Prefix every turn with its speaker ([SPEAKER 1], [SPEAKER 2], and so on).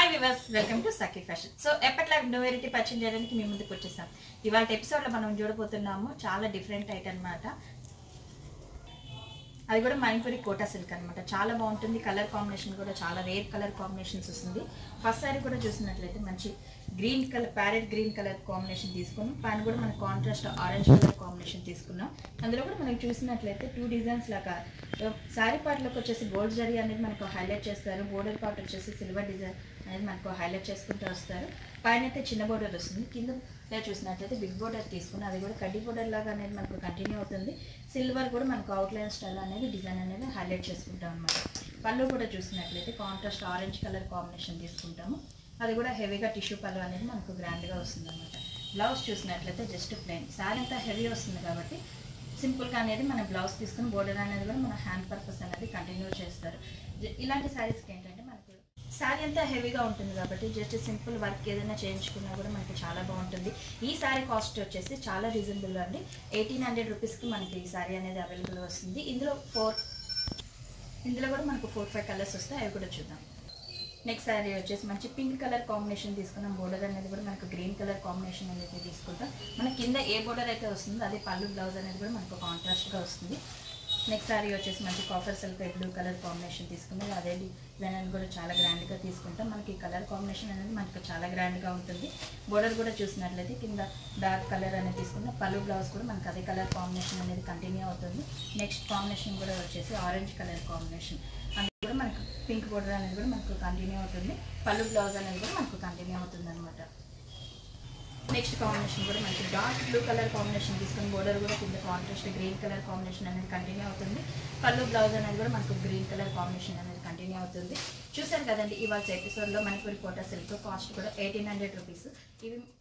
[SPEAKER 1] viewers welcome to Sakhi fashion so ఎప్పట్లా novelty పరిచయం చేయడానికి మీ ముందుకు వచ్చేసాం ఇవాళ ఎపిసోడ్లో మనం చూడబోతున్నాము చాలా డిఫరెంట్ ఐటమ్ అన్నమాట అది కూడా మైన్పూరి కోటా సిల్క్ అనమాట చాలా బాగుంటుంది కలర్ కాంబినేషన్ కూడా చాలా రేర్ కలర్ కాంబినేషన్స్ వస్తుంది ఫస్ట్ సారీ కూడా చూసినట్లయితే మంచి green colour parrot green colour combination తీసుకున్నాం పైన కూడా మన కాంట్రాస్ట్ ఆరెంజ్ కలర్ కాంబినేషన్ తీసుకున్నాం అందులో కూడా మనకి చూసినట్లయితే టూ డిజైన్స్ లాగా శారీ పార్ట్లోకి వచ్చేసి గోల్డ్ జరీ అనేది మనకు హైలైట్ చేస్తారు బోర్డర్ పార్ట్ వచ్చేసి సిల్వర్ డిజైన్ అనేది మనకు హైలైట్ చేసుకుంటూ వస్తారు పైన అయితే చిన్న బోర్డర్ వస్తుంది కింద ఇలా చూసినట్లయితే బిగ్ బోర్డర్ తీసుకుని అది కూడా కడ్డీ బోర్డర్ లాగా అనేది మనకు కంటిన్యూ అవుతుంది సిల్వర్ కూడా మనకు అవుట్లైన్ స్టైల్ అనేది డిజైన్ అనేది హైలైట్ చేసుకుంటాం అనమాట పళ్ళు కూడా చూసినట్లయితే కాంట్రాస్ట్ ఆరెంజ్ కలర్ కాంబినేషన్ తీసుకుంటాము అది కూడా హెవీగా టిష్యూ పళ్ళు అనేది మనకు గ్రాండ్గా వస్తుంది అనమాట బ్లౌజ్ చూసినట్లయితే జస్ట్ ప్లెయిన్ శారీ అంతా హెవీ వస్తుంది కాబట్టి సింపుల్గా అనేది మన బ్లౌజ్ తీసుకుని బోర్డర్ అనేది కూడా మన హ్యాండ్ పర్పస్ అనేది కంటిన్యూ చేస్తారు జ- ఇలాంటి శారీస్కి ఏంటంటే మనకు శారీ అంతా హెవీగా ఉంటుంది కాబట్టి జస్ట్ సింపుల్ వర్క్ ఏదైనా చేయించుకున్నా కూడా మనకి చాలా బాగుంటుంది ఈ శారీ కాస్ట్ వచ్చేసి చాలా రీజనబుల్ అండి ఎయిటీన్ హండ్రెడ్ రూపీస్కి మనకి ఈ శారీ అనేది అవైలబుల్ వస్తుంది ఇందులో ఫోర్ ఇందులో కూడా మనకు ఫోర్ ఫైవ్ కలర్స్ వస్తాయి అవి కూడా చూద్దాం నెక్స్ట్ శారీ వచ్చేసి మంచి పింక్ కలర్ కాంబినేషన్ తీసుకున్నాం బోర్డర్ అనేది కూడా మనకు గ్రీన్ కలర్ కాంబినేషన్ అనేది తీసుకుంటాం మన కింద ఏ బోర్డర్ అయితే వస్తుందో అదే పళ్ళు బ్లౌజ్ అనేది కూడా మనకు కాంట్రాస్ట్గా వస్తుంది నెక్స్ట్ శారీ వచ్చేసి మంచి copper silk blue colour combination తీసుకున్నాం అదే డిజైన్ అనేది కూడా చాలా గ్రాండ్గా తీసుకుంటాం మనకి కలర్ కాంబినేషన్ అనేది మనకు చాలా గ్రాండ్గా ఉంటుంది బోర్డర్ కూడా చూసినట్లయితే కింద డార్క్ కలర్ అనేది తీసుకున్న పళ్ళు బ్లౌజ్ కూడా మనకు అదే కలర్ కాంబినేషన్ అనేది కంటిన్యూ అవుతుంది నెక్స్ట్ కాంబినేషన్ కూడా వచ్చేసి ఆరెంజ్ కలర్ కాంబినేషన్ అది కూడా మనకు పింక్ బోర్డర్ అనేది కూడా మనకు కంటిన్యూ అవుతుంది పళ్ళు బ్లౌజ్ అనేది కూడా మనకు కంటిన్యూ అవుతుంది అనమాట నెక్స్ట్ కాంబినేషన్ కూడా మనకి డార్క్ బ్లూ కలర్ కాంబినేషన్ తీసుకుని బోర్డర్ కూడా కింద కాంట్రాస్ట్ గ్రీన్ కలర్ కాంబినేషన్ అనేది కంటిన్యూ అవుతుంది పళ్ళు బ్లౌజ్ అనేది కూడా మనకు గ్రీన్ కలర్ కాంబినేషన్ అనేది కంటిన్యూ అవుతుంది చూసారు కదండి ఇవాళ ఎపిసోడ్లో మణిపూరి కోటా సిల్క్ కాస్ట్ కూడా ఎయిటీన్ హండ్రెడ్ రూపీస్ ఇవి